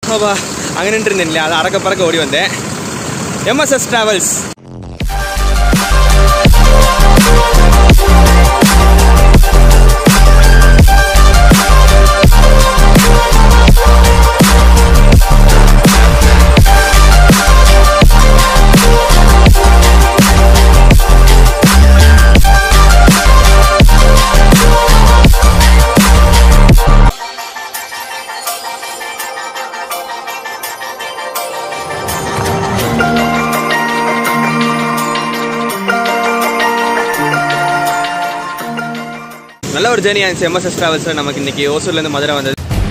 அப்பா அங்கே நின்று இருந்தேன் இல்லையா அதை அறக்க பறக்க ஓடி வந்தேன் எம்எஸ்எஸ் ட்ராவல்ஸ் நல்ல ஒரு ஜேர்னி ஆச்சு எம்எஸ்எஸ் ட்ராவல்ஸில் நமக்கு இன்னைக்கு ஓசூர்லேருந்து மதுரை வந்தது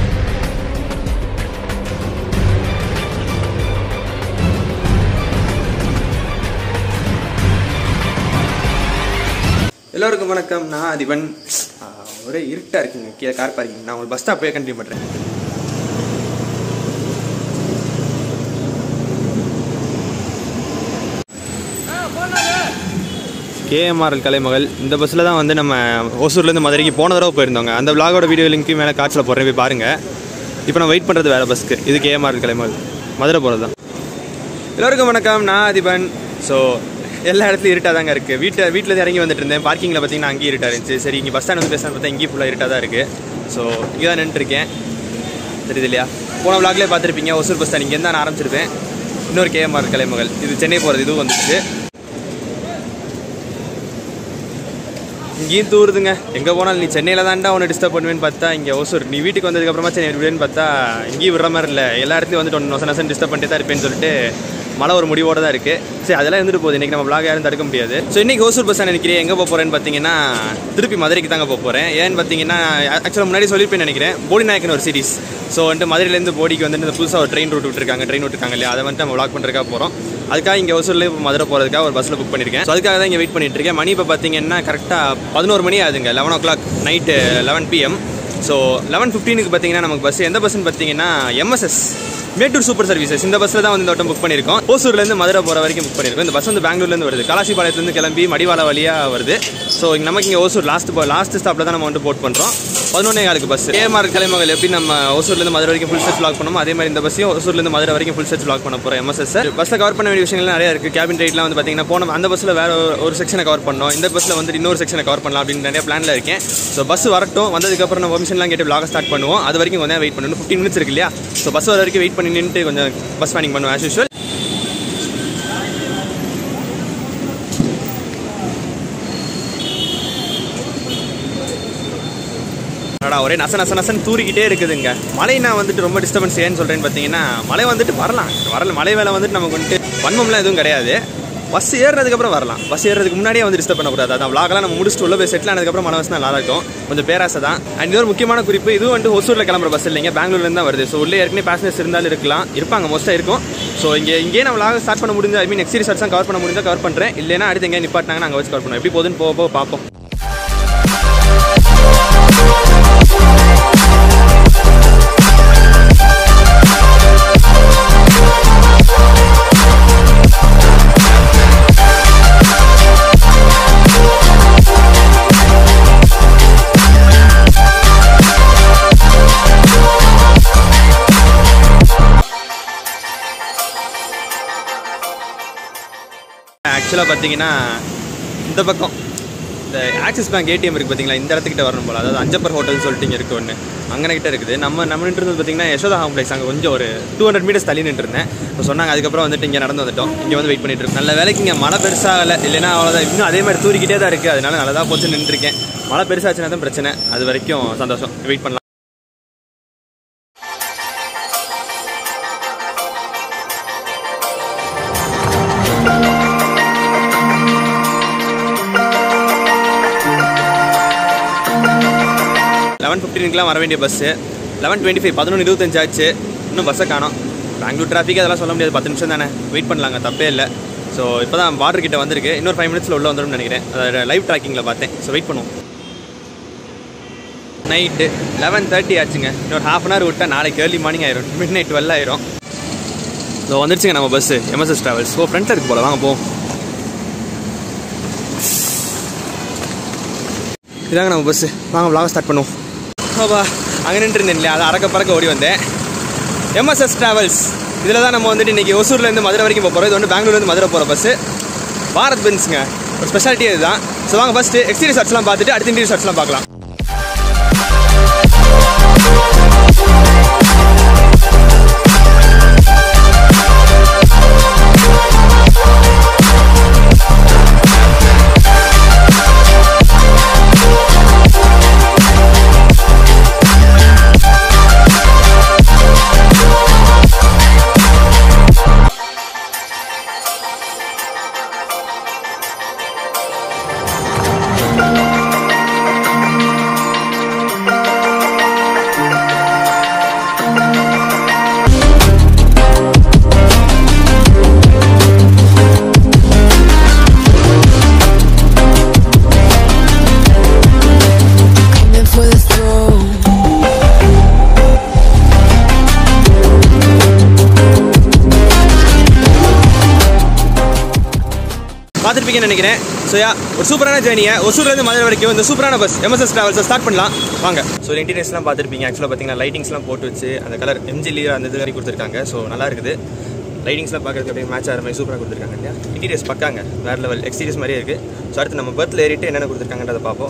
எல்லோருக்கும் வணக்கம் நான் அதிபன் ஆ, ஒரே இருட்டாக இருக்குங்க கீழே கார் பார்க்கிங் நான் உங்களுக்கு பஸ் ஸ்டாப் போய் கண்டினியூ பண்ணுறேன் கேஎம்ஆர்எல் கலைமகள் இந்த பஸ்ஸில் தான் வந்து நம்ம ஓசூர்லேருந்து மதுரைக்கு போன தடவை போயிருந்தோங்க அந்த விலாகோட வீடியோ லிங்க்கு மேலே காட்சியில் போடுறேன் போய் பாருங்கள் இப்போ நான் வெயிட் பண்ணுறது வேறு பஸ்க்கு இது கேஎம்ஆர்எல் கலைமகள் மதுரை போகிறது தான் எல்லோருக்கும் வணக்கம் நான் அதிபன் ஸோ எல்லா இடத்துலையும் இருட்டாக தாங்க இருக்குது வீட்டில் வீட்டில் இறங்கி வந்துட்டு இருந்தேன் பார்க்கிங்கில் பார்த்தீங்கன்னா அங்கேயும் இருட்டாக இருந்துச்சு சரி இங்கே பஸ் ஸ்டாண்ட் வந்து பேசுகிறேன் பார்த்தா இங்கேயும் ஃபுல்லாக இருட்டாக தான் இருக்குது ஸோ இங்கே தான் நின்றுருக்கேன் தெரியுது இல்லையா போன விளாக்லேயே பார்த்துருப்பீங்க ஒசூர் பஸ் ஸ்டாண்ட் இங்கேருந்து நான் ஆரம்பிச்சிருப்பேன் இன்னொரு கேஎம்ஆர் கலைமகள் இது சென்னை போகிறது இதுவும் வந்துச்சு இங்கேயும் தூருதுங்க எங்கே போனாலும் நீ சென்னையில் தான்டா உன்னை டிஸ்டர்ப் பண்ணுவேன்னு பார்த்தா இங்கே ஓசூர் நீ வீட்டுக்கு வந்ததுக்கப்புறமா சென்னை விடுவேன்னு பார்த்தா இங்கேயும் விடுற மாதிரி இல்லை எல்லா இடத்துலையும் வந்துட்டு ஒன்று நொச நசன் டிஸ்டர்ப் பண்ணிட்டே தான் இருப்பேன்னு சொல்லிட்டு மழை ஒரு முடிவோட தான் இருக்குது சரி அதெல்லாம் இருந்துட்டு போகுது இன்றைக்கி நம்ம vlog யாரும் தடுக்க முடியாது ஸோ இன்றைக்கி ஓசூர் பஸ் நினைக்கிறேன் எங்கே போக போகிறேன்னு பார்த்தீங்கன்னா திருப்பி மதுரைக்கு தாங்க போக போகிறேன் ஏன்னு பார்த்தீங்கன்னா ஆக்சுவலாக முன்னாடி சொல்லியிருப்பேன் நினைக்கிறேன் போடி நாயக்கன் ஒரு சீரிஸ் ஸோ வந்துட்டு மதுரையிலேருந்து போடிக்கு வந்துட்டு இந்த புதுசாக ஒரு ட்ரெயின் ரூட் விட்டுருக்காங்க ட்ரெயின் விட்டுருக்காங்க இல்லையா அதை வந்துட்டு நம்ம vlog பண்ணுறதுக்காக போகிறோம் அதுக்காக இங்கே ஒசூரில் இப்போ மதுரை போகிறதுக்காக ஒரு பஸ்ஸில் புக் பண்ணியிருக்கேன் ஸோ அதுக்காக தான் இங்கே வெயிட் பண்ணிட்டு இருக்கேன் மணி இப்போ பார்த்தீங்கன்னா கரெக்டாக பதினோரு மணி ஆகுதுங்க eleven o'clock night eleven PM so eleven ஃபிஃப்டீனுக்கு பார்த்தீங்கன்னா நமக்கு பஸ் எந்த பஸ்ஸுன்னு பார்த்தீங்கன்னா எம்எஸ்எஸ் மேட்டூர் சூப்பர் சர்வீசஸ் இந்த பஸ்ஸில் தான் வந்து இந்த வட்டம் புக் பண்ணியிருக்கோம் ஓசூர்லேருந்து மதுரை போகிற வரைக்கும் புக் பண்ணியிருக்கோம் இந்த பஸ் வந்து பெங்களூர்லேருந்து வருது கலாசிபாளையத்துலேருந்து கிளம்பி மடிவாள வழியாக வருது ஸோ இங்கே நமக்கு இங்கே ஓசூர் லாஸ்ட் லாஸ்ட் ஸ்டாப்பில் தான் நம்ம வந்து போட் பண்ணுறோம் பதினொன்னே காலுக்கு பஸ் ஏஎம்ஆர் கலைமகள் எப்படி நம்ம ஓசூர்லேருந்து மதுரை வரைக்கும் ஃபுல் செட் வ்ளாக் பண்ணோமோ அதே மாதிரி இந்த பஸ்ஸையும் ஓசூர்லேருந்து மதுரை வரைக்கும் ஃபுல் செட் வ்ளாக் பண்ண போகிறோம் எம்எஸ்எஸ் பஸ்ஸில் கவர் பண்ண வேண்டிய விஷயங்கள் நிறைய இருக்குது கேபின் ரைட்லாம் வந்து பார்த்தீங்கன்னா போன அந்த பஸ்ஸில் வேற ஒரு- ஒரு செக்ஷனை கவர் பண்ணோம் இந்த பஸ்ஸில் வந்து இன்னொரு செக்ஷனை கவர் பண்ணலாம் அப்படின்னு நிறைய பிளானில் இருக்கேன் ஸோ பஸ் வரட்டும் வந்ததுக்கப்புறம் நம்ம பெர்மிஷன்லாம் கேட்டு vlog ஸ்டார்ட் பண்ணுவோம் அது வரைக்கும் கொஞ்சம் வெயிட் பண்ணணும் ஃபிஃப்டின் மினிட்ஸ் இருக்கு இல்லையா ஸோ பஸ் வர வரைக்கும் வெயிட் பண்ணி நின்றுட்டு கொஞ்சம் பஸ் ஃபேனிங் பண்ணுவோம் ஆஸ் யூஷுவல் அடா ஒரே நச நச நசன் தூரிக்கிட்டே இருக்குதுங்க மழை நான் வந்துட்டு ரொம்ப டிஸ்டர்பன்ஸ் ஏன்னு சொல்கிறேன்னு பார்த்தீங்கன்னா மழை வந்துட்டு வரலாம் வரல மழை வேலை வந்துட்டு நமக்கு வந்துட்டு வன்மம்லாம் எதுவும் கிடையாது பஸ் ஏறுறதுக்கப்புறம் வரலாம் பஸ் ஏறுறதுக்கு முன்னாடியே வந்து டிஸ்டர்ப் பண்ணக்கூடாது அதான் vlogலாம் நம்ம முடிச்சுட்டு உள்ள போய் செட்டில் ஆனதுக்கப்புறம் மழை வசனா நல்லா இருக்கும் கொஞ்சம் பேராசை தான் அண்ட் இது ஒரு முக்கியமான குறிப்பு இது வந்துட்டு ஒசூரில் கிளம்புற பஸ் இல்லைங்க பெங்களூர்லேருந்து தான் வருது ஸோ உள்ளே ஏற்கனவே பேசஞ்சர்ஸ் இருந்தாலும் இருக்கலாம் இருப்பாங்க மோஸ்ட்டாக இருக்கும் ஸோ இங்கே இங்கே நான் vlog ஸ்டார்ட் பண்ண முடிஞ்சா I mean next series cover பண்ண முடிஞ்சா கவர் பண்ணுறேன் இல்லைன்னா அடுத்து எங்கேயா நிப்பாட்டினாங்க நாங்கள் வச்சு கவர் பண்ணுவோம் எப்படி போகுதுன்னு போக போக பார்ப்போம் ஆக்சுவலாக பார்த்தீங்கன்னா இந்த பக்கம் இந்த ஆக்சிஸ் பேங்க் ஏடிஎம் இருக்குது பார்த்தீங்களா இந்த இடத்துக்கிட்ட வரணும் போல அதாவது அஞ்சப்பர் ஹோட்டல்னு சொல்லிட்டு இங்கே இருக்கு ஒன்று அங்கே கிட்ட இருக்குது நம்ம நம்ம நின்று இருந்தது பார்த்தீங்கன்னா யசோதா காம்ப்ளெக்ஸ் அங்கே கொஞ்சம் ஒரு டூ ஹண்ட்ரட் மீட்டர்ஸ் தள்ளி நின்று இருந்தேன் இப்போ சொன்னாங்க அதுக்கப்புறம் வந்துட்டு இங்கே நடந்து வந்துட்டோம் இங்கே வந்து வெயிட் பண்ணிட்டு இருக்கோம் நல்ல வேலைக்கு இங்கே மழை பெருசாகலை இல்லைன்னா அவ்வளோதான் இன்னும் அதே மாதிரி தூரிக்கிட்டே தான் இருக்குது அதனால நல்லதாக போச்சு நின்றுருக்கேன் மழை பெருசாச்சுன்னா தான் பிரச்சனை அது வரைக்கும் சந்தோஷம் வெயிட் பண்ணலாம் லெவன் ஃபிஃப்டீனுக்குலாம் வர வேண்டிய பஸ்ஸு லெவன் டுவெண்ட்டி ஃபைவ் பதினொன்று இருபத்தஞ்சு ஆச்சு இன்னும் பஸ்ஸை காணோம் பெங்களூர் டிராஃபிக் அதெல்லாம் சொல்ல முடியாது பத்து நிமிஷம் தானே வெயிட் பண்ணலாங்க தப்பே இல்லை ஸோ இப்போ தான் பார்டர் கிட்ட வந்திருக்கு இன்னொரு ஃபைவ் மினிட்ஸில் உள்ள வந்துடும் நினைக்கிறேன் அதை லைவ் ட்ராக்கிங்கில் பார்த்தேன் ஸோ வெயிட் பண்ணுவோம் நைட்டு லெவன் தேர்ட்டி ஆச்சுங்க இன்னொரு ஹாஃப் அன் ஹவர் விட்டால் நாளைக்கு ஏர்லி மார்னிங் ஆயிரும் மிட் நைட் டுவெல் ஆயிரும் ஸோ வந்துருச்சுங்க நம்ம பஸ்ஸு எம்எஸ்எஸ் ட்ராவல்ஸ் ஓ ஃப்ரெண்ட்ஸில் இருக்கு போல வாங்க போவோம் இதாங்க நம்ம பஸ்ஸு வாங்க vlog ஸ்டார்ட் பண்ணுவோம் அப்பா அங்கே நின்று இருந்தேன் இல்லையா அதை அறக்க பறக்க ஓடி வந்தேன் எம்எஸ்எஸ் ட்ராவல்ஸ் இதில் தான் நம்ம வந்துட்டு இன்றைக்கி ஒசூர்லேருந்து மதுரை வரைக்கும் போக போகிறோம் இது வந்து பெங்களூர்லேருந்து மதுரை போகிற பஸ்ஸு பாரத் பென்ஸுங்க ஒரு ஸ்பெஷாலிட்டி இதுதான் ஸோ வாங்க ஃபஸ்ட்டு எக்ஸ்டீரியர் ஷாட்ஸ்லாம் பார்த்துட்டு அடுத்த இன்டீரியர் ஷாட்ஸ்லாம் பார்க்கலாம் Coming for the throne. பார்த்துருப்பீங்கன்னு நினைக்கிறேன் ஸோ யா ஒரு சூப்பரான ஜேர்னியை ஒசூர்லேருந்து மதுரை வரைக்கும் இந்த சூப்பரான பஸ் எம்எஸ்எஸ் ட்ராவல்ஸை ஸ்டார்ட் பண்ணலாம் வாங்க ஸோ இன்டீரியர்ஸ்லாம் பார்த்துருப்பீங்க ஆக்சுவலாக பார்த்தீங்கன்னா லைட்டிங்ஸ்லாம் போட்டு வச்சு அந்த கலர் எம்ஜி லீர் அந்த இது வரைக்கும் கொடுத்துருக்காங்க ஸோ நல்லா இருக்குது லைட்டிங்ஸ்லாம் பார்க்கறதுக்கு அப்படியே மேட்ச் ஆகிற மாதிரி சூப்பராக கொடுத்துருக்காங்க இல்லையா இன்டீரியர்ஸ் பக்காங்க வேறு லெவல் எக்ஸ்டீரியர்ஸ் மாதிரியே இருக்குது ஸோ அடுத்து நம்ம பர்த்தில் ஏறிட்டு என்னென்ன கொடுத்துருக்காங்கன்றதை பார்ப்போம்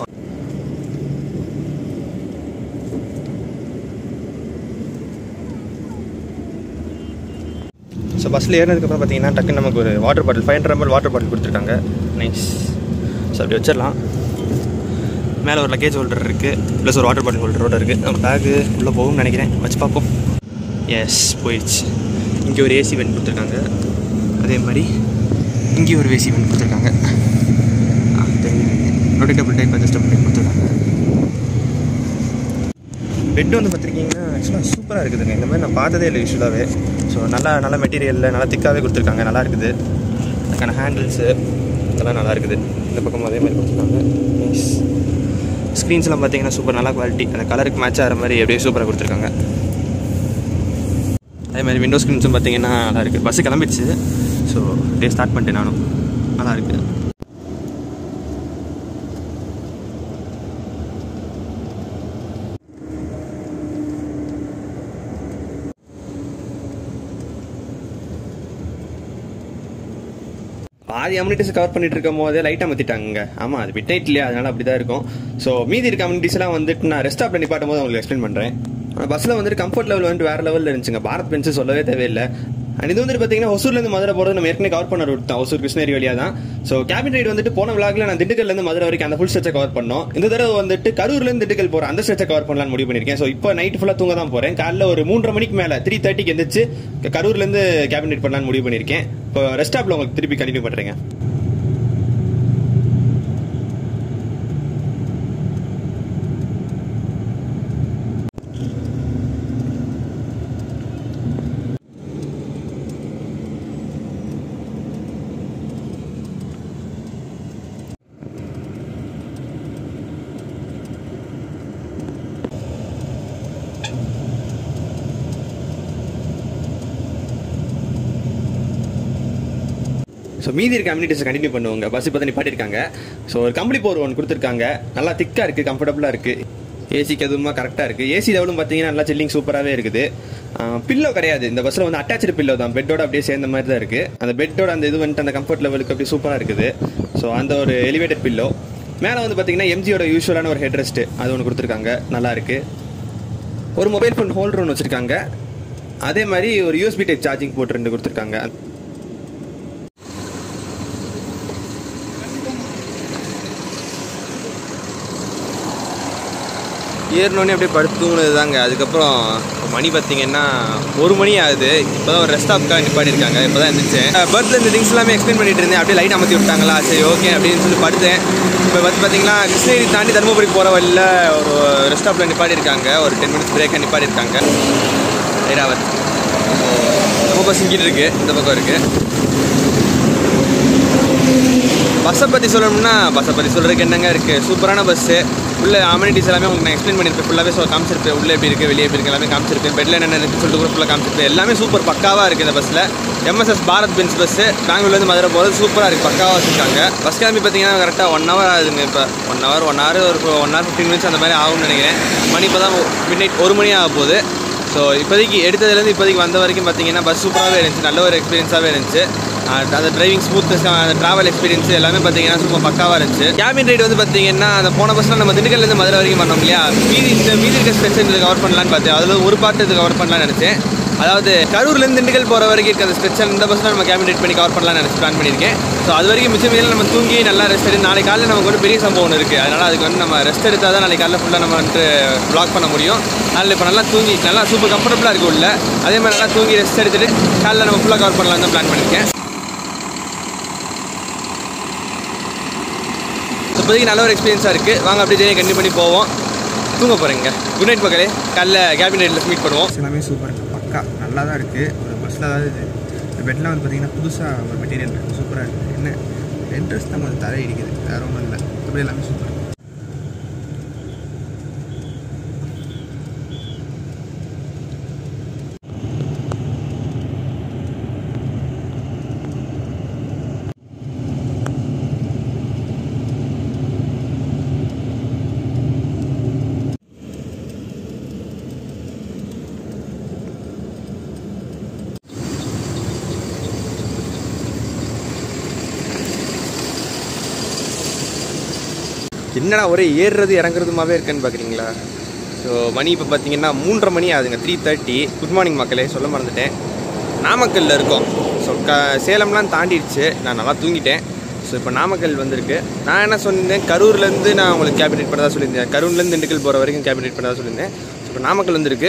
ஸோ பஸ்ஸில் ஏறினதுக்கப்புறம் பார்த்தீங்கன்னா டக்குன்னு நமக்கு ஒரு water bottle five hundred ML water bottle கொடுத்துருக்காங்க நைஸ் ஸோ அப்படி வச்சிடலாம் மேலே ஒரு லக்கேஜ் ஹோல்டர் இருக்குது ப்ளஸ் ஒரு வாட்டர் பாட்டில் ஹோல்டரோட இருக்குது நம்ம பேக்கு உள்ளே போகும்னு நினைக்கிறேன் வச்சு பார்ப்போம் எஸ் போயிடுச்சு இங்கே ஒரு ஏசி வென் கொடுத்துருக்காங்க அதே மாதிரி இங்கே ஒரு ஏசி வென் கொடுத்துருக்காங்க ரொட்டேட்டபிள் டைப் அட்ஜஸ்டபிள் டைப் கொடுத்துருக்காங்க பெட் வந்து பார்த்துருக்கீங்கன்னா ஆக்சுவலாக சூப்பராக இருக்குதுங்க இந்த மாதிரி நான் பார்த்ததே இல்லை யூஸ்வலாகவே ஸோ நல்லா நல்ல மெட்டீரியலில் நல்லா திக்காகவே கொடுத்துருக்காங்க நல்லா இருக்குது அதுக்கான ஹேண்டில்ஸு இதெல்லாம் நல்லா இருக்குது இந்த பக்கம் அதே மாதிரி கொடுத்துருக்காங்க நைஸ் ஸ்க்ரீன்ஸ்லாம் பார்த்தீங்கன்னா சூப்பர் நல்லா குவாலிட்டி அந்த கலருக்கு மேட்ச் ஆகிற மாதிரி எப்படியே சூப்பராக கொடுத்துருக்காங்க அதே மாதிரி விண்டோ ஸ்க்ரீன்ஸும் பார்த்தீங்கன்னா நல்லா இருக்குது பஸ்ஸு கிளம்பிடுச்சு ஸோ அப்படியே ஸ்டார்ட் பண்ணிட்டேன் நானும் நல்லா இருக்குது பாதி அம்யூனிட்டிஸ் கவர் பண்ணிட்டு இருக்கும் போதே லைட்டாக மாற்றிட்டாங்க ஆமாம் அது விட் நைட் இல்லையா அதனால அப்படி தான் இருக்கும் ஸோ மீதி இருக்க அம்யூனிட்டிஸ் எல்லாம் வந்துட்டு நான் ரெஸ்ட் ஸ்டாப்பில் நிப்பாட்டும் போது உங்களுக்கு எக்ஸ்பிளைன் பண்ணுறேன் ஆனால் பஸ்ஸில் வந்துட்டு கம்ஃபர்ட் லெவல் வந்துட்டு வேறு லெவலில் இருந்துச்சுங்க பாரத் பென்ஸ் சொல்லவே தேவையில்லை அண்ட் இது வந்துட்டு பார்த்தீங்கன்னா ஒசூர்லேருந்து மதுரை போகிறது நம்ம ஏற்கனவே கவர் பண்ண ரூட் தான் ஒசூர் கிருஷ்ணகிரி வழியாக தான் ஸோ கேபின் ரைடு வந்துட்டு போன விளாக்ல நான் திண்டுக்கல்லேருந்து மதுரை வரைக்கும் அந்த ஃபுல் ஸ்ட்ரெச்சை கவர் பண்ணோம் இந்த தடவை வந்துட்டு கரூர்லேருந்து திண்டுக்கல் போகிற அந்த ஸ்ட்ரெச்சை கவர் பண்ணலாம்னு முடிவு பண்ணியிருக்கேன் ஸோ இப்போ நைட் ஃபுல்லாக தூங்க தான் போகிறேன் காலைல ஒரு மூன்றரை மணிக்கு மேலே த்ரீ தேர்ட்டிக்கு எந்திரிச்சு கரூர்லேருந்து கேபின் ரைட் பண்ணலாம்னு முடிவு பண்ணியிருக்கேன் இப்போ ரெஸ்ட் ஸ்டாப்பில் உங்களுக்கு திருப்பி கண்டினியூ பண்ணுறேங்க ஸோ மீதி இருக்க அம்யூனிட்டிஸ் கண்டினியூ பண்ணுவாங்க பஸ் இப்போ தான் நிப்பாட்டிருக்காங்க ஸோ ஒரு கம்பளி போர் ஒன்று கொடுத்துருக்காங்க நல்லா திக்காக இருக்குது கம்ஃபர்டபுளாக இருக்குது ஏசிக்கு எதுவுமா கரெக்டாக இருக்குது ஏசி லெவலும் பார்த்தீங்கன்னா நல்லா சில்லிங் சூப்பராகவே இருக்குது பில்லோ கிடையாது இந்த பஸ்ஸில் வந்து அட்டாச்சு பில்லோ தான் பெட்டோட அப்படியே சேர்ந்த மாதிரி தான் இருக்குது அந்த பெட்டோட அந்த இது வந்துட்டு அந்த கம்ஃபர்ட் லெவலுக்கு அப்படியே சூப்பராக இருக்குது ஸோ அந்த ஒரு எலிவேட்டட் பில்லோ மேலே வந்து பார்த்தீங்கன்னா எம்ஜியோட யூஸ்வலான ஒரு ஹெட் ரெஸ்ட் அது ஒன்று கொடுத்துருக்காங்க நல்லா இருக்கு ஒரு மொபைல் ஃபோன் ஹோல்டர் ஒன்று வச்சுருக்காங்க அதே மாதிரி ஒரு யூஎஸ்பி டைப் சார்ஜிங் போட்டு ரெண்டு கொடுத்துருக்காங்க ஏறினோடனே அப்படியே படுத்து தூங்குனது தாங்க அதுக்கப்புறம் இப்போ மணி பார்த்தீங்கன்னா ஒரு மணி ஆகுது இப்போ தான் ஒரு ரெஸ்ட் ஸ்டாப்க்காக நிப்பாட்டிருக்காங்க இப்போ தான் இருந்துச்சேன் பர்த்தில் இந்த திங்ஸ் எல்லாமே எக்ஸ்பிளைன் பண்ணிட்டு இருந்தேன் அப்படியே லைட் அமர்த்தி விட்டாங்களா சரி ஓகே அப்படின்னு சொல்லி படுத்தேன் இப்போ வந்து பார்த்தீங்கன்னா கிருஷ்ணகிரி தாண்டி தருமபுரி போகிற வழியில் ஒரு ரெஸ்ட் ஸ்டாப்பில் நிப்பாட்டிருக்காங்க ஒரு டென் மினிட்ஸ் பிரேக்கை நிப்பாட்டிருக்காங்க ஐராவத் நம்ம பஸ் இங்கிட்டு இருக்கு இந்த பக்கம் இருக்குது பஸ்ஸை பற்றி சொல்லணும்னா பஸ்ஸை பற்றி சொல்கிறதுக்கு என்னங்க இருக்குது சூப்பரான பஸ்ஸு உள்ள அமெனிட்டிஸ் எல்லாமே உங்களுக்கு நான் எக்ஸ்பிளைன் பண்ணியிருப்பேன் ஃபுல்லாகவே ஸோ காமிச்சிருப்பேன் உள்ளே எப்படி இருக்குது வெளியே எப்படி இருக்குது எல்லாமே காமிச்சிருப்பேன் பெட்டில் என்னென்ன இருக்குன்னு சொல்லிட்டு கூட ஃபுல்லாக காமிச்சிருப்பேன் எல்லாமே சூப்பர் பக்காவாக இருக்குது இந்த பஸ்ஸில் எம்எஸ்எஸ் பாரத் பென்ஸ் பஸ்ஸு பெங்களூர்லேருந்து மதுரை போகிறது சூப்பராக இருக்குது பக்காவாக வச்சுருக்காங்க பஸ் கிளம்பி பார்த்தீங்கன்னா கரெக்டாக ஒன் ஹவர் ஆகுதுங்க இப்போ ஒன் ஹவர் ஒன் ஹவர் ஒரு ஒன் ஹவர் ஃபிஃப்டின் மினிட்ஸ் அந்த மாதிரி ஆகும்னு நினைக்கிறேன் மணி இப்போ தான் மிட் நைட் ஒரு மணி ஆக போகுது ஸோ ஸோ இப்போதைக்கு எடுத்ததுலேருந்து இப்போதைக்கு வந்த வரைக்கும் பார்த்தீங்கன்னா பஸ் சூப்பராகவே இருந்துச்சு நல்ல ஒரு எக்ஸ்பீரியன்ஸாகவே இருந்துச்சு அஹ் அந்த டிரைவிங் ஸ்மூத்னஸ் அந்த ட்ராவல் எக்ஸ்பீரியன்ஸ் எல்லாமே பார்த்தீங்கன்னா சூப்பர் பக்காவாக இருந்துச்சு கேபின் ரைடு வந்து பார்த்தீங்கன்னா அந்த போன பஸ்ஸில் நம்ம திண்டுக்கல்லேருந்து மதுரை வரைக்கும் பண்ணோம் இல்லையா மீதி இந்த மீதி இருக்க ஸ்ட்ரெச் இது கவர் பண்ணலான்னு பார்த்தேன் அதில் ஒரு பார்ட் இது கவர் பண்ணலாம்னு நினச்சேன் அதாவது கரூர்லேருந்து திண்டுக்கல் போகிற வரைக்கும் இருக்க அந்த ஸ்ட்ரெச் இந்த பஸ்ஸில் நம்ம கேபின் ரைட் பண்ணி கவர் பண்ணலாம்னு நினச்சி பிளான் பண்ணியிருக்கேன் ஸோ அது வரைக்கும் மிச்சம் மீதில் நம்ம தூங்கி நல்லா ரெஸ்ட் எடுத்து நாளைக்கு காலையில் நமக்கு ஒரு பெரிய சம்பவம் ஒன்று இருக்குது அதனால் அதுக்கு வந்து நம்ம ரெஸ்ட் எடுத்தால் தான் நாளைக்கு காலையில் ஃபுல்லாக நம்ம வந்துட்டு ப்ளாக் பண்ண முடியும் அதில் இப்போ நல்லா தூங்கி நல்லா சூப்பர் கம்ஃபர்டபுளாக இருக்குது உள்ள அதே மாதிரி நல்லா தூங்கி ரெஸ்ட் எடுத்துட்டு காலையில் நம்ம ஃபுல்லாக கவர் பண்ணலாம் தான் பிளான் பண்ணியிருக்கேன் இப்போதைக்கு நல்ல ஒரு எக்ஸ்பீரியன்ஸாக இருக்குது வாங்க அப்படியே ஜெயினை கண்டினியூ பண்ணி போவோம் தூங்க போகிறேங்க குட் நைட் மக்களே காலைல கேபின் ரைட்டில் மீட் பண்ணுவோம் எல்லாமே சூப்பர் பக்கா நல்லா தான் இருக்குது ஒரு பஸ்ஸில் அதாவது இந்த பெட்லாம் வந்து பார்த்தீங்கன்னா புதுசாக ஒரு மெட்டீரியல் இருக்குது சூப்பராக இருக்குது என்ன இன்ட்ரெஸ்ட் தான் கொஞ்சம் தலை இடிக்குது வேறு ஒன்றும் இல்லை அப்படி எல்லாமே சூப்பர் என்னடா ஒரே ஏறுறது இறங்குறதுமாவே இருக்குன்னு பார்க்குறீங்களா ஸோ மணி இப்போ பார்த்தீங்கன்னா மூன்றரை மணி ஆகுதுங்க த்ரீ தேர்ட்டி குட் மார்னிங் மக்களே சொல்ல மறந்துட்டேன் நாமக்கல்ல இருக்கோம் ஸோ க சேலம்லாம் தாண்டிடுச்சு நான் நல்லா தூங்கிட்டேன் ஸோ இப்போ நாமக்கல் வந்திருக்கு நான் என்ன சொல்லியிருந்தேன் கரூர்லேருந்து நான் உங்களுக்கு கேபினேட் பண்ணதா சொல்லியிருந்தேன் கரூர்லேருந்து திண்டுக்கல் போகிற வரைக்கும் கேபினேட் பண்ணதா சொல்லியிருந்தேன் ஸோ இப்போ நாமக்கல் வந்திருக்கு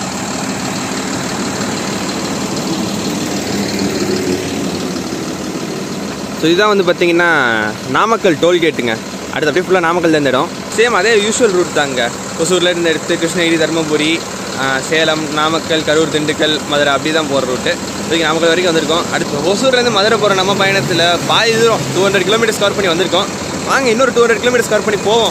ஸோ இதுதான் வந்து பார்த்தீங்கன்னா நாமக்கல் டோல்கேட்டுங்க அடுத்து அப்படியே ஃபுல்லாக நாமக்கல் தான் இந்த இடம் சேம் அதே யூஸ்வல் ரூட் தாங்க ஒசூர்ல இருந்து எடுத்து கிருஷ்ணகிரி தருமபுரி ஆஹ், சேலம் நாமக்கல் கரூர் திண்டுக்கல் மதுரை அப்படி தான் போகிற ரூட்டு இதுக்கு நாமக்கல் வரைக்கும் வந்திருக்கோம் அடுத்து ஒசூர்லேருந்து மதுரை போகிற நம்ம பயணத்தில் பாதி தூரம் டூ ஹண்ட்ரட் கிலோமீட்டர்ஸ் கவர் பண்ணி வந்திருக்கோம் வாங்க இன்னொரு டூ ஹண்ட்ரட் கிலோமீட்டர்ஸ் கவர் பண்ணி போவோம்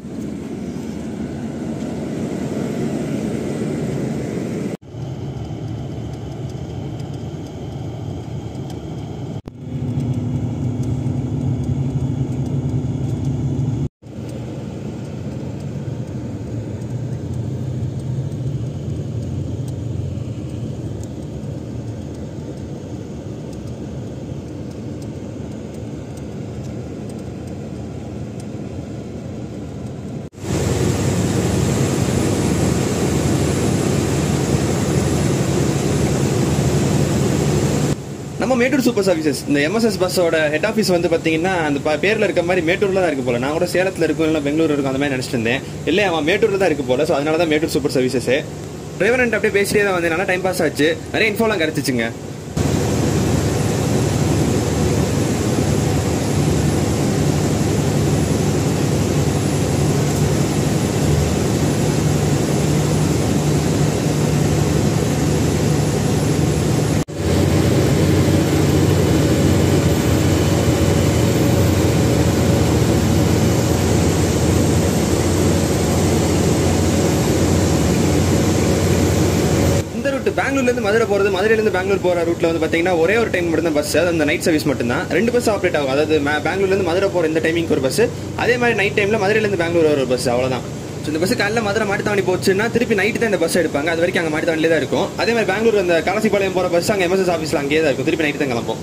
நம்ம மேட்டூர் சூப்பர் சர்வீசஸ் இந்த எம்எஸ்எஸ் பஸ்ஸோட ஹெட் ஆஃபீஸ் வந்து பார்த்தீங்கன்னா அந்த ப- பேர்ல இருக்க மாதிரி மேட்டூர்ல தான் இருக்கு போல நான் கூட சேலத்தில் இருக்கும் இல்லை பெங்களூர் இருக்கும் அந்த மாதிரி நினைச்சிட்டு இருந்தேன் இல்லை அவன் மேட்டூர்ல தான் இருக்கு போல ஸோ அதனால தான் மேட்டூர் சூப்பர் சர்வீசஸ் டிரைவர் அப்படியே பேசிட்டே தான் வந்து நல்லா டைம் பாஸ் ஆச்சு நிறைய இன்ஃபோலாம் கிடைச்சிச்சுங்க இந்த ரூட் பெங்களூர்ல இருந்து மதுரை போறது மதுரையில இருந்து பெங்களூர் போற ரூட்ல வந்து பாத்தீங்கன்னா ஒரே ஒரு டைம் மட்டும் தான் பஸ் அது அந்த நைட் சர்வீஸ் மட்டும் தான் ரெண்டு பஸ் ஆப்ரேட் ஆகும் அதாவது ம- பெங்களூர்ல இருந்து மதுரை போற இந்த டைமிங் ஒரு பஸ் அதே மாதிரி நைட் டைம்ல மதுரையில இருந்து பெங்களூர் ஒரு பஸ் அவ்வளவுதான் So, இந்த பஸ் காலைல மதுரை மாட்டுத்தாவணி போச்சுன்னா திருப்பி நைட்டு தான் இந்த பஸ் எடுப்பாங்க அது வரைக்கும் அங்க மாட்டுத்தாவணிலே தான் இருக்கும் அதே மாதிரி பெங்களூர் அந்த காலசிபாளையம் போற பஸ் அங்க எம்எஸ்எஸ் ஆஃபீஸ்ல அங்கேயே தான் இருக்கும் திருப்பி நைட்டு தான் கிளம்பும்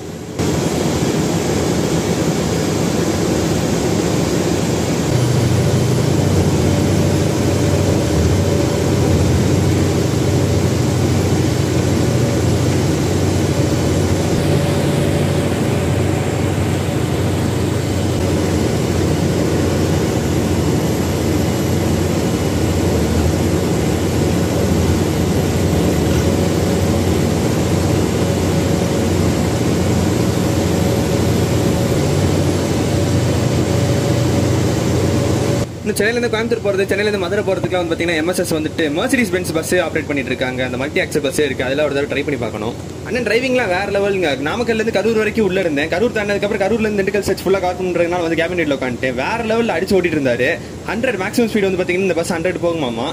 இன்னும் சென்னையிலேருந்து கோயம்புத்தூர் போகிறது சென்னையிலேருந்து மதுரை போகிறதுக்குலாம் வந்து பார்த்தீங்கன்னா எம்எஸ்எஸ் வந்துட்டு மர்சிடிஸ் பென்ஸ் பஸ்ஸே ஆப்ரேட் பண்ணிட்டு இருக்காங்க அந்த மல்டி ஆக்சல் பஸ்ஸே இருக்குது அதில் ஒரு தடவை ட்ரை பண்ணி பார்க்கணும் அண்ணன் டிரைவிங்லாம் வேற லெவலுங்க நாமக்கல்லேருந்து கரூர் வரைக்கும் உள்ள இருந்தேன் கரூர் தாண்டதுக்கப்புறம் கரூர்லேருந்து திண்டுக்கல் சர்ச் ஃபுல்லாக கவர் பண்ணுறதுனால வந்து கேபினெட்டில் உட்காந்துட்டேன் வேற லெவலில் அடிச்சு ஓட்டிட்டு இருந்தாரு ஹண்ட்ரட் மேக்ஸிமம் ஸ்பீட் வந்து பார்த்தீங்கன்னா இந்த பஸ் ஹண்ட்ரட் போகுமாமா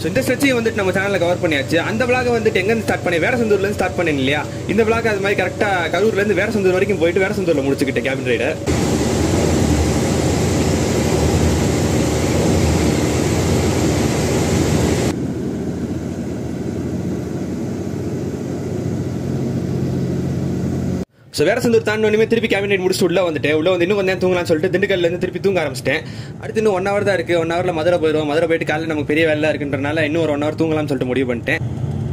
இந்த ஸ்ட்ரெச்சையும் வந்துட்டு நம்ம சேனலில் கவர் பண்ணியாச்சு அந்த விளாக வந்துட்டு எங்கேருந்து ஸ்டார்ட் பண்ணி வேற சந்தூர்லேருந்து ஸ்டார்ட் பண்ணேன் இல்லையா இந்த விளாக் அது மாதிரி கரெக்டாக கரூர்லேருந்து வேற சந்தூர் வரைக்கும் போயிட்டு வேற சந்தூரில் முடிச்சுக்கிட்டேன் கேபின் ரைடை ஸோ வேற சந்தூர் தாண்டோனுமே திருப்பி கேபினெட் முடிச்சு உள்ள வந்துட்டேன் உள்ள வந்து இன்னும் கொஞ்சம் நேரம் தூங்கலாம்னு சொல்லிட்டு திண்டுக்கல்ல இருந்து திருப்பி தூங்க ஆரம்பிச்சிட்டேன் அடுத்து இன்னும் ஒன் ஹவர் தான் இருக்கு ஒன் ஹவர்ல மதுரை போயிடும் மதுரை போயிட்டு காலையில் நமக்கு பெரிய வேலை இருக்குன்றனால இன்னும் ஒரு ஒன் ஹவர் தூங்கலாம்னு சொல்லிட்டு முடிவு பண்ணிட்டேன்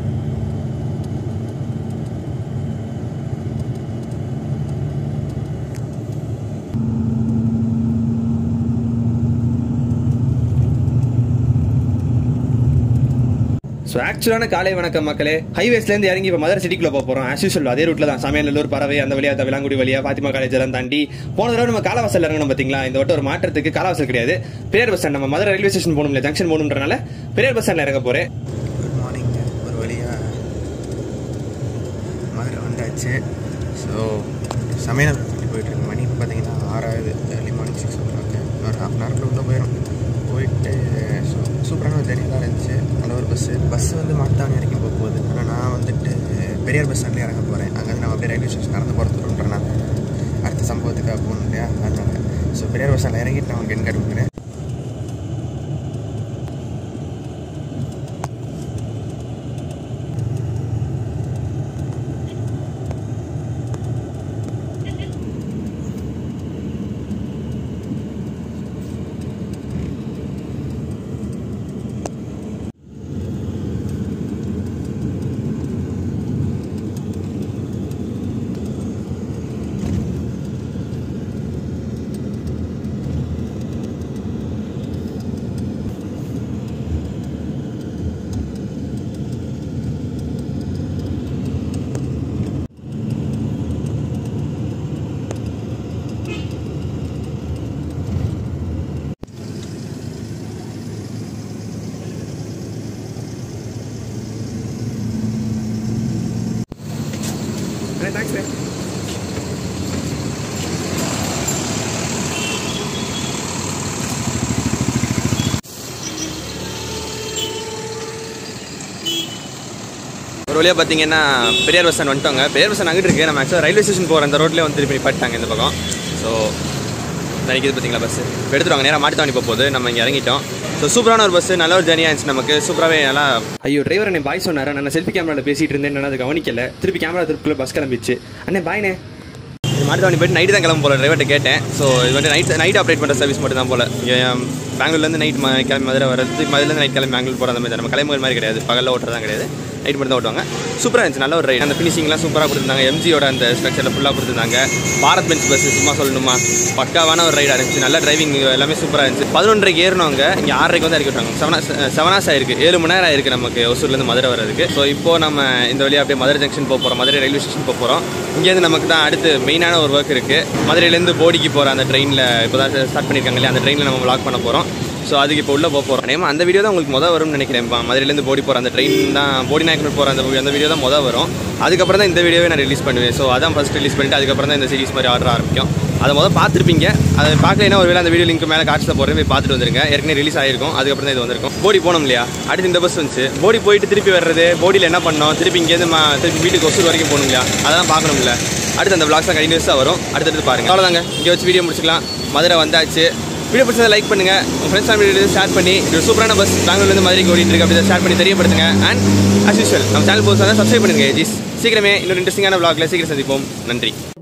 ஸோ ஆக்சுவலான காலை வணக்கம் மக்களே ஹைவேஸ்லேருந்து இறங்கி இப்போ மதுரை சிட்டிக்குள்ள போக போகிறோம் ஆஸ் யூஸ்வல் அதே ரூட்டில் தான் சமையலூர் பறவை அந்த வழியாக விலாங்குடி வழியா பாத்திமா காலேஜ் எல்லாம் தாண்டி போன தடவை நம்ம காலவாசல் இறங்கணும் பார்த்தீங்களா இந்த வட்டம் ஒரு மாற்றத்துக்கு காலவாசல் கிடையாது பெரியார் பஸ் ஸ்டாண்ட் நம்ம மதுரை ரயில்வே ஸ்டேஷன் போகணும் ஜங்ஷன் போகணுன்றனால பெரியார் பஸ் ஸ்டாண்டில் இறங்க போகிறேன் குட் மார்னிங் ஒரு வழியாக மதுரை வந்தாச்சு ஸோ சமையல் போயிட்டுருக்கு மணி இப்போ பார்த்தீங்கன்னா ஆறாவது early morning six o'clock ஒரு ஹாஃப் அன் ஹவர்க்குள்ள உள்ளே போயிடும் போயிட்டு ஸோ சூப்பரான ஒரு ஜெர்னி தான் இருந்துச்சு நல்ல ஒரு பஸ்ஸு பஸ் வந்து மாட்டாணி வரைக்கும் போக போகுது ஆனால் நான் வந்துட்டு பெரியார் பஸ் ஸ்டாண்ட்லேயே இறங்க போகிறேன் அங்கேருந்து நம்ம அப்படியே ரயில்வே ஸ்டேஷன் நடந்து போகிறதுன்றனால அடுத்த சம்பவத்துக்காக போகணும் இல்லையா அதனால ஸோ பெரியார் பஸ் ஸ்டாண்டில் இறங்கிட்டு நான் உங்களுக்கு என் கார்டு கொடுக்குறேன் தேங்க்ஸ் சார் ஒரு வழியாக பார்த்தீங்கன்னா பெரியார் பஸ் ஸ்டாண்ட் வந்துட்டோங்க பெரியார் பஸ் ஸ்டாண்ட் அங்கிட்டு இருக்கு நம்ம ஆக்சுவலாக ரயில்வே ஸ்டேஷன் போகிற அந்த ரோட்லேயே வந்து திருப்பி நிப்பாட்டாங்க இந்த பக்கம் ஸோ நினைக்கிது பார்த்தீங்களா பஸ் எடுத்துருவாங்க நேராக மாட்டுத்தாவணி போக போகுது நம்ம இங்கே இறங்கிட்டோம் ஸோ சூப்பரான ஒரு பஸ் நல்ல ஒரு ஜர்னியாக இருந்துச்சு நமக்கு சூப்பராகவே நல்லா ஐயோ டிரைவர் என்னை பாய் சொன்னார் நான் செல்ஃபி கேமராவில் பேசிட்டு இருந்தேன் நான் அதை கவனிக்கல திருப்பி கேமரா திருப்பிக்குள்ள பஸ் கிளம்பிச்சு அண்ணே பாய்னே இது மாட்டுத்தாவணி போயிட்டு நைட்டு தான் கிளம்ப போல டிரைவர்கிட்ட கேட்டேன் ஸோ இது வந்து நைட் நைட் ஆப்ரேட் பண்ணுற சர்வீஸ் மட்டும் தான் போல இங்கே பெங்களூர்லேருந்து நைட் கிளம்பி மதுரை வரது மதுலேருந்து நைட் கிளம்பி பெங்களூர் போகிற அந்த மாதிரி தான். நம்ம கிளம்புற மாதிரி கிடையாது பகலில் ஓட்டுறதா கிடையாது நைட் மட்டும் தான் ஓட்டுவாங்க சூப்பராக இருந்துச்சு நல்ல ஒரு ரைட் அந்த ஃபினிஷிங்லாம் சூப்பராக கொடுத்துருந்தாங்க எம்ஜியோட அந்த ஸ்ட்ரக்சரில் ஃபுல்லாக கொடுத்துருந்தாங்க பாரத் பென்ஸ் பஸ் சும்மா சொல்லணுமா பக்காவான ஒரு ரைடாக இருந்துச்சு நல்ல டிரைவிங் எல்லாமே சூப்பராக இருந்துச்சு பதினொன்றரைக்கு ஏறினவங்க இங்கே ஆறரைக்கு வந்து இறக்கி விட்டாங்க செவனா செவனாஸ் ஆயிருக்கு ஏழு மணி நேரம் ஆயிருக்கு நமக்கு ஒசூர்லேருந்து மதுரை வரதுக்கு ஸோ இப்போ நம்ம இந்த வழியாக அப்படியே மதுரை ஜங்ஷன் போக போகிறோம் மதுரை ரயில்வே ஸ்டேஷன் போக போகிறோம் இங்கேருந்து நமக்கு தான் அடுத்து மெயினான ஒரு ஒர்க் இருக்குது மதுரையிலேருந்து போடிக்கு போகிற அந்த ட்ரெயினில் இப்போ தான் ஸ்டார்ட் பண்ணியிருக்காங்க இல்லையா அந்த ட்ரெயினில் நம்ம vlog பண்ண போகிறோம் ஸோ அதுக்கு இப்போ உள்ள போக போகிறோம் நேமா அந்த வீடியோ தான் உங்களுக்கு மொதல் வரும்னு நினைக்கிறேன் இப்போ மதுரையிலேருந்து போடி போகிற அந்த ட்ரெயின் தான் போடி நாயக்கனூர் போகிற அந்த அந்த வீடியோ தான் மொதல் வரும் அதுக்கப்புறம் தான் இந்த வீடியோவே நான் ரிலீஸ் பண்ணுவேன் ஸோ அதான் ஃபஸ்ட் ரிலீஸ் பண்ணிட்டு அதுக்கப்புறம் தான் இந்த சீரிஸ் மாதிரி ஆர்டர் ஆரம்பிக்கும் அதை மொதல் பார்த்துருப்பீங்க அதை பார்க்கலைன்னா ஒருவேளை அந்த வீடியோ லிங்க் மேலே காட்சியில் போகிறேன் போய் பார்த்துட்டு வந்துருங்க ஏற்கனவே ரிலீஸ் ஆயிருக்கும் அதுக்கப்புறம் தான் இது வந்திருக்கும் போடி போனோம் இல்லையா அடுத்து இந்த பஸ் வந்துச்சு போடி போயிட்டு திருப்பி வர்றது போடியில் என்ன பண்ணோம் திருப்பி இங்கேருந்து மா திருப்பி வீட்டுக்கு ஒசூர் வரைக்கும் போகணும் இல்லையா அதெல்லாம் பார்க்கணும்ல அடுத்து அந்த vlogs தான் கண்டினியூஸாக வரும் அடுத்தடுத்து பாருங்க அவ்வளோதாங்க இங்கே வச்சு வீடியோ முடிச்சுக்கலாம் மதுரை வந்தாச்சு வீடியோ பிடிச்சதை லைக் பண்ணுங்க உங்கள் ஃப்ரெண்ட்ஸ் ஃபேமிலி ஷேர் பண்ணி இது சூப்பரான பஸ் பெங்களூர்லேருந்து மதுரைக்கு ஓடிட்டு இருக்கு அப்படி ஷேர் பண்ணி தெரியப்படுத்துங்க அண்ட் அஸ் யூஸ்வல் நம்ம சேனல் போஸ்ட் சப்ஸ்கிரைப் பண்ணுங்க ஜிஸ் சீக்கிரமே இன்னொரு இன்ட்ரெஸ்டிங்கான vlogல சீக்கிரம் சந்திப்போம் நன்றி